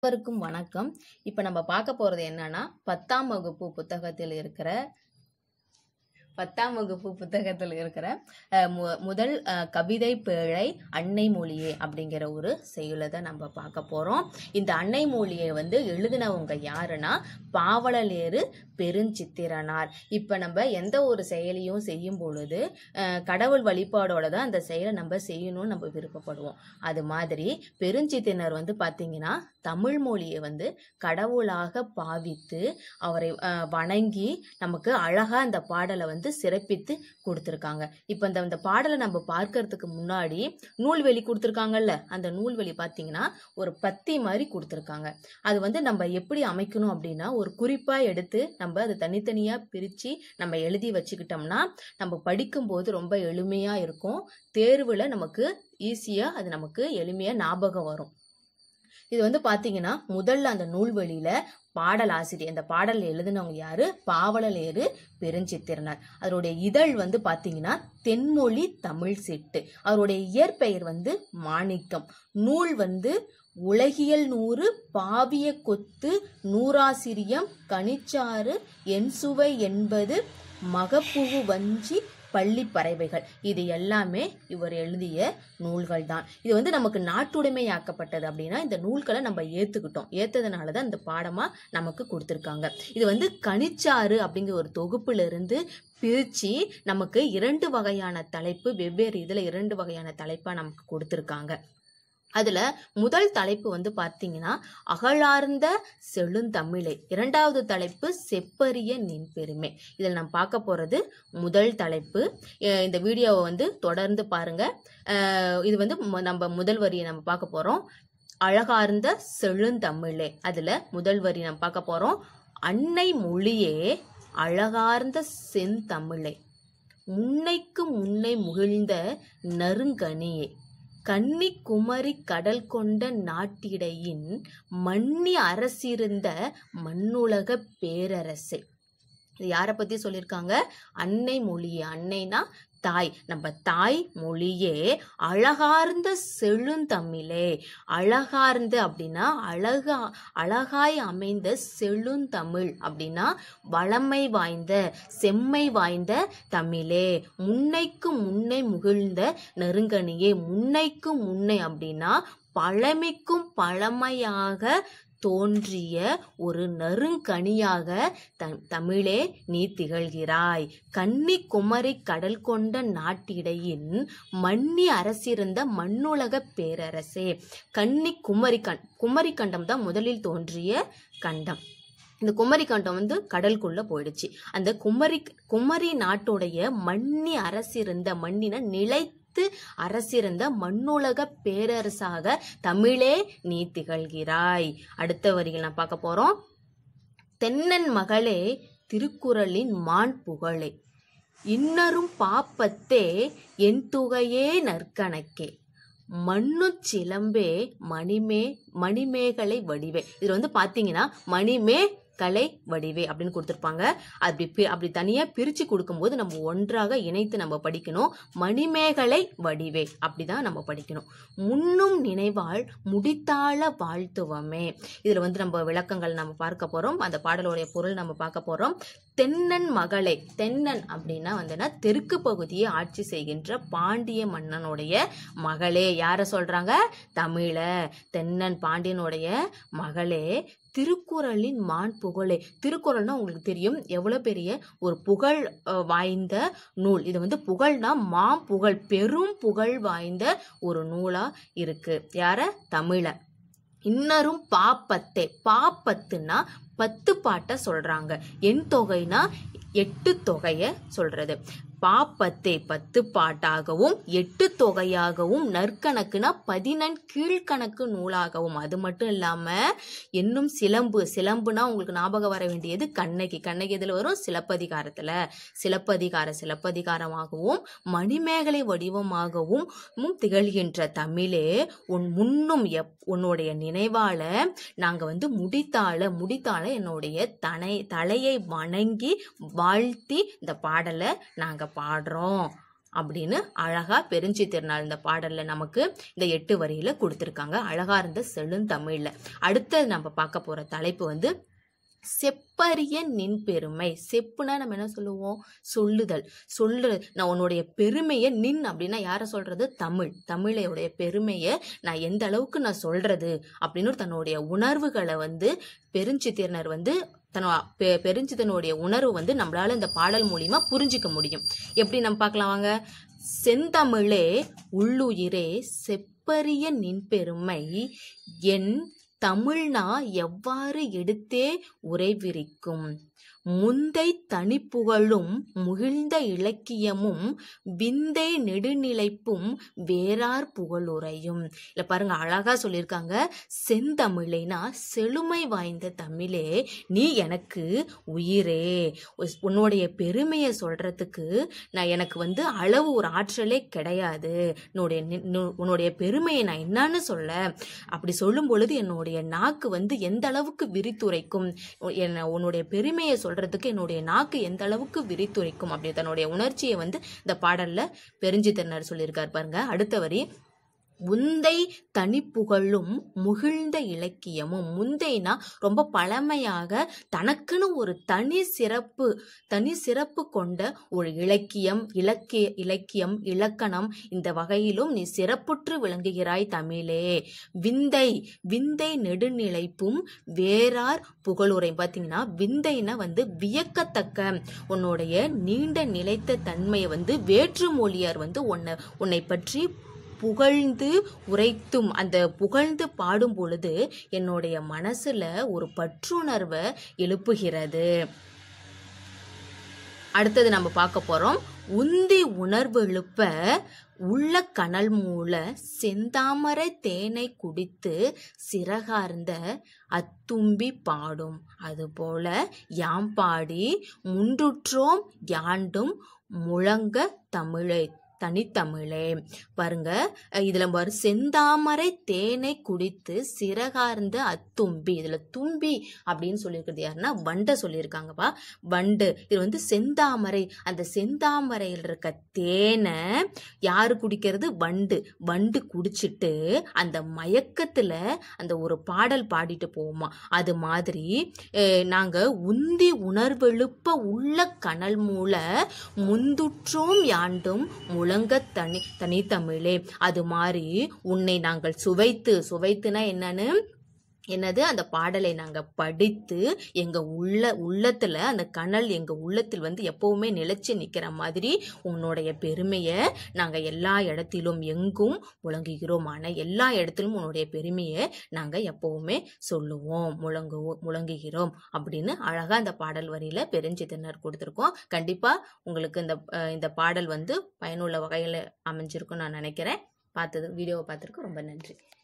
அனைவருக்கும் வணக்கம் இப்போ நம்ம பார்க்க போகிறது என்னன்னா பத்தாம் வகுப்பு புத்தகத்தில் இருக்கிற பத்தாம் வகுப்பு புத்தகத்தில் இருக்கிற அஹ், மு- முதல் அஹ், கவிதை பேழை அன்னை மொழியே அப்படிங்கிற ஒரு செய்யுளை தான் நம்ம பார்க்க போகிறோம் இந்த அன்னை மொழியை வந்து எழுதினவங்க யாருன்னா பாவலலேறு பெருஞ்சித்திரனார் இப்போ நம்ம எந்த ஒரு செயலியும் செய்யும் பொழுது அஹ், கடவுள் வழிபாடோட தான் அந்த செயலை நம்ம செய்யணும்னு நம்ம விருப்பப்படுவோம் அது மாதிரி பெருஞ்சித்திரனர் வந்து பார்த்தீங்கன்னா தமிழ் மொழியை வந்து கடவுளாக பாவித்து அவரை அஹ், வணங்கி நமக்கு அழகா அந்த பாடலை வந்து சிறப்பித்து கொடுத்துருக்காங்க இப்போ இந்த இந்த பாடலை நம்ம பார்க்கறதுக்கு முன்னாடி நூல்வெளி கொடுத்துருக்காங்கல்ல அந்த நூல்வெளி பார்த்தீங்கன்னா ஒரு பத்தி மாதிரி கொடுத்துருக்காங்க அது வந்து நம்ம எப்படி அமைக்கணும் அப்படின்னா ஒரு குறிப்பா எடுத்து நம்ம அதை தனித்தனியா பிரிச்சு நம்ம எழுதி வச்சுக்கிட்டோம்னா நம்ம படிக்கும்போது ரொம்ப எளிமையா இருக்கும் தேர்வுல நமக்கு ஈஸியா அது நமக்கு எளிமையா ஞாபகம் வரும் இது வந்து பாத்தீங்கன்னா முதல்ல அந்த நூல்வெளியில பாடல் ஆசிரியர் இந்த பாடல் எழுதினவங்க யாரு பாவலலேறு பெருஞ்சித்திரனார் அவருடைய இதழ் வந்து பாத்தீங்கன்னா தென்மொழி தமிழ் சிட்டு அவருடைய இயற்பெயர் வந்து மாணிக்கம் நூல் வந்து உலகியல் நூறு பாவிய கொத்து நூறாசிரியம் கனிச்சாறு என்சுவை என்பது மகப்புகு வஞ்சி பள்ளி பறவைகள் இது எல்லாமே இவர் எழுதிய நூல்கள் தான் இது வந்து நமக்கு நாட்டுடைமையாக்கப்பட்டது அப்படின்னா இந்த நூல்களை நம்ம ஏத்துக்கிட்டோம் ஏத்ததுனால தான் இந்த பாடமா நமக்கு கொடுத்துருக்காங்க இது வந்து கனிச்சாறு அப்படிங்கிற ஒரு தொகுப்புல இருந்து பிரிச்சு நமக்கு இரண்டு வகையான தலைப்பு வெவ்வேறு இதுல இரண்டு வகையான தலைப்பா நமக்கு கொடுத்துருக்காங்க அதுல முதல் தலைப்பு வந்து பார்த்தீங்கன்னா அகழார்ந்த செழுந்தமிழை இரண்டாவது தலைப்பு செப்பரிய நின் பெருமை இதில் நம்ம பார்க்க போறது முதல் தலைப்பு அஹ் இந்த வீடியோவை வந்து தொடர்ந்து பாருங்க அஹ் இது வந்து மு- நம்ம முதல் வரியை நம்ம பார்க்க போறோம் அழகார்ந்த செழுந்தமிழே அதுல முதல் வரி நம்ம பார்க்க போறோம் அன்னை மொழியே அழகார்ந்த செந்தமிழை முன்னைக்கு முன்னை முகிழ்ந்த நறுங்கனியே கன்னி குமரி கடல் கொண்ட நாட்டிடையின் மன்னி அரசிருந்த மண்ணுலக பேரரசே இது யாரை பத்தி சொல்லியிருக்காங்க அன்னை மொழியே அன்னைனா தாய் நம்ம தாய் மொழியே அழகார்ந்த செழுந்தமிழே அழகார்ந்த அப்படின்னா அழகா அழகாய் அமைந்த செழுந்தமிழ் அப்படின்னா வளமை வாய்ந்த செம்மை வாய்ந்த தமிழே முன்னைக்கு முன்னை முகிழ்ந்த நெருங்கனியே முன்னைக்கு முன்னை அப்படின்னா பழமைக்கும் பழமையாக தோன்றிய ஒரு நறுங்கனியாக த- தமிழே நீ திகழ்கிறாய் கன்னி குமரி கடல் கொண்ட நாட்டிடையின் மன்னி அரசிருந்த மண்ணுலக பேரரசே கன்னி குமரி கண் குமரி கண்டம் தான் முதலில் தோன்றிய கண்டம் இந்த குமரி கண்டம் வந்து கடலுக்குள்ள போயிடுச்சு அந்த குமரி குமரி நாட்டுடைய மன்னி அரசிருந்த மண்ணின நிலைத்து அரசிருந்த மண்ணுலக பேரரசாக தமிழே நீ திகழ்கிறாய் அடுத்த வரிகள் நான் பார்க்க போறோம் தென்னன் மகளே திருக்குறளின் மான் புகழே இன்னரும் பாப்பத்தே என் துகையே நற்கணக்கே மண்ணு சிலம்பே மணிமே மணிமேகலை வடிவே இது வந்து பாத்தீங்கன்னா மணிமே கலை வடிவே அப்படின்னு கொடுத்துருப்பாங்க அப்படி பி- அப்படி தனியா பிரிச்சு கொடுக்கும்போது நம்ம ஒன்றாக இணைத்து நம்ம படிக்கணும் மணிமேகலை வடிவே அப்படிதான் நம்ம படிக்கணும் முன்னும் நினைவாள் முடித்தாள வாழ்த்துவமே இதுல வந்து நம்ம விளக்கங்கள் நம்ம பார்க்க போறோம் அந்த பாடலுடைய பொருள் நம்ம பார்க்க போறோம் தென்னன் மகளை தென்னன் அப்படின்னா வந்துன்னா தெற்கு பகுதியை ஆட்சி செய்கின்ற பாண்டிய மன்னனுடைய மகளே யார சொல்றாங்க தமிழ தென்னன் பாண்டியனுடைய மகளே திருக்குறளின் மான் புகழே திருக்குறள்னா உங்களுக்கு தெரியும் எவ்வளவு பெரிய ஒரு புகழ் அஹ், வாய்ந்த நூல் இது வந்து புகழ்னா மாம் புகழ் பெரும் புகழ் வாய்ந்த ஒரு நூலா இருக்கு யார தமிழ இன்னரும் பாப்பத்தே பாப்பத்துன்னா பத்து பாட்டை சொல்றாங்க எண் தொகைனா எட்டு தொகைய சொல்றது பாப்பத்தே பத்து பாட்டாகவும் எட்டு தொகையாகவும் நற்கணக்குனா பதினெண் கீழ்கணக்கு நூலாகவும் அது மட்டும் இல்லாம இன்னும் சிலம்பு சிலம்புனா உங்களுக்கு ஞாபகம் வர வேண்டியது கண்ணகி கண்ணகி இதுல வரும் சிலப்பதிகாரத்துல சிலப்பதிகார சிலப்பதிகாரமாகவும் மணிமேகலை வடிவமாகவும் ம் திகழ்கின்ற தமிழே உன் முன்னும் எப் உன்னுடைய நினைவால நாங்க வந்து முடித்தாள முடித்தாள என்னுடைய தனை தலையை வணங்கி வாழ்த்தி இந்த பாடலை நாங்க பாடுறோம் அப்படின்னு அழகா பெருஞ்சி திருநாள் இந்த பாடல்ல நமக்கு இந்த எட்டு வரியில கொடுத்துருக்காங்க அழகா இருந்த செழுந்தமிழ்ல அடுத்து நம்ம பார்க்க போற தலைப்பு வந்து செப்பரிய நின் பெருமை செப்புனா நம்ம என்ன சொல்லுவோம் சொல்லுதல் சொல்லு நான் உன்னுடைய பெருமையை நின் அப்படின்னா யாரை சொல்றது தமிழ் தமிழையுடைய பெருமையை நான் எந்த அளவுக்கு நான் சொல்றது அப்படின்னு தன்னுடைய உணர்வுகளை வந்து பெருஞ்சித்திரனர் வந்து தன்னோட பெ பெருஞ்சித்தனுடைய உணர்வு வந்து நம்மளால இந்த பாடல் மூலியமா புரிஞ்சிக்க முடியும் எப்படி நம்ம பார்க்கலாம் வாங்க செந்தமிழே உள்ளுயிரே செப்பரிய நின் பெருமை என் தமிழ்னா எவ்வாறு எடுத்தே உரைவிரிக்கும் முந்தை தனிப்புகழும் முகிழ்ந்த இலக்கியமும் விந்தை நெடுநிலைப்பும் வேறார் புகழுரையும் இல்ல பாருங்க அழகா சொல்லியிருக்காங்க செந்தமிழைனா செழுமை வாய்ந்த தமிழே நீ எனக்கு உயிரே உஸ்- உன்னுடைய பெருமையை சொல்றதுக்கு நான் எனக்கு வந்து அளவு ஒரு ஆற்றலே கிடையாது உன்னுடைய நி- நு- உன்னுடைய பெருமையை நான் என்னன்னு சொல்ல அப்படி சொல்லும் பொழுது என்னுடைய நாக்கு வந்து எந்த அளவுக்கு விரித்துரைக்கும் உ- என்ன உன்னுடைய பெருமையை சொல்றதுக்கு என்னுடைய நாக்கு எந்த அளவுக்கு விரித்துரைக்கும் அப்படி தன்னுடைய உணர்ச்சியை வந்து இந்த பாடல்ல பெருஞ்சித்தனர் சொல்லியிருக்கார் பாருங்க அடுத்த வரி முந்தை தனிப்புகழும் முகிழ்ந்த இலக்கியமும் முந்தைனா ரொம்ப பழமையாக தனக்குன்னு ஒரு தனி சிறப்பு தனி சிறப்பு கொண்ட ஒரு இலக்கியம் இலக்கிய இலக்கியம் இலக்கணம் இந்த வகையிலும் நீ சிறப்புற்று விளங்குகிறாய் தமிழே விந்தை விந்தை நெடுநிலைப்பும் வேறார் புகழுரை பார்த்தீங்கன்னா விந்தைனா வந்து வியக்கத்தக்க உன்னுடைய நீண்ட நிலைத்த தன்மையை வந்து வேற்று மொழியார் வந்து உன்னை உன்னை பற்றி புகழ்ந்து உரைத்தும் அந்த புகழ்ந்து பாடும் பொழுது என்னுடைய மனசுல ஒரு பற்றுணர்வை எழுப்புகிறது அடுத்தது நம்ம பார்க்க போறோம் உந்தி உணர்வு எழுப்ப உள்ள கனல் மூல செந்தாமரை தேனை குடித்து சிறகார்ந்த அத்தும்பி பாடும் அதுபோல யாம் பாடி முன்றுற்றோம் யாண்டும் முழங்க தமிழை தனித்தமிழே பாருங்க அஹ் இதுல பாரு செந்தாமரை தேனை குடித்து சிறகார்ந்த அத்தும்பி இதுல தும்பி அப்படின்னு சொல்லியிருக்கிறது யாருன்னா வண்டை சொல்லியிருக்காங்கப்பா வண்டு இது வந்து செந்தாமரை அந்த செந்தாமரையில் இருக்க தேனை யாரு குடிக்கிறது வண்டு வண்டு குடிச்சிட்டு அந்த மயக்கத்துல அந்த ஒரு பாடல் பாடிட்டு போவோமா அது மாதிரி அஹ், நாங்க உந்தி உணர்வெழுப்ப உள்ள கனல் மூல முந்துற்றோம் யாண்டும் முழங்க தனி தனித்தமிழே அது மாதிரி உன்னை நாங்கள் சுவைத்து சுவைத்துனா என்னன்னு என்னது அந்த பாடலை நாங்க படித்து எங்க உள்ள உள்ளத்துல அந்த கனல் எங்க உள்ளத்தில் வந்து எப்பவுமே நிலைச்சு நிக்கிற மாதிரி உன்னுடைய பெருமையை நாங்க எல்லா இடத்திலும் எங்கும் முழங்குகிறோம் ஆனா எல்லா இடத்திலும் உன்னுடைய பெருமையை நாங்க எப்பவுமே சொல்லுவோம் முழங்குவோம் முழங்குகிறோம் அப்படின்னு அழகா அந்த பாடல் வரியில பெருஞ்சித்தனர் கொடுத்துருக்கோம் கண்டிப்பா உங்களுக்கு இந்த அஹ், இந்த பாடல் வந்து பயனுள்ள வகையில அமைஞ்சிருக்கும் நான் நினைக்கிறேன் பார்த்தது வீடியோவை பார்த்துருக்கு ரொம்ப நன்றி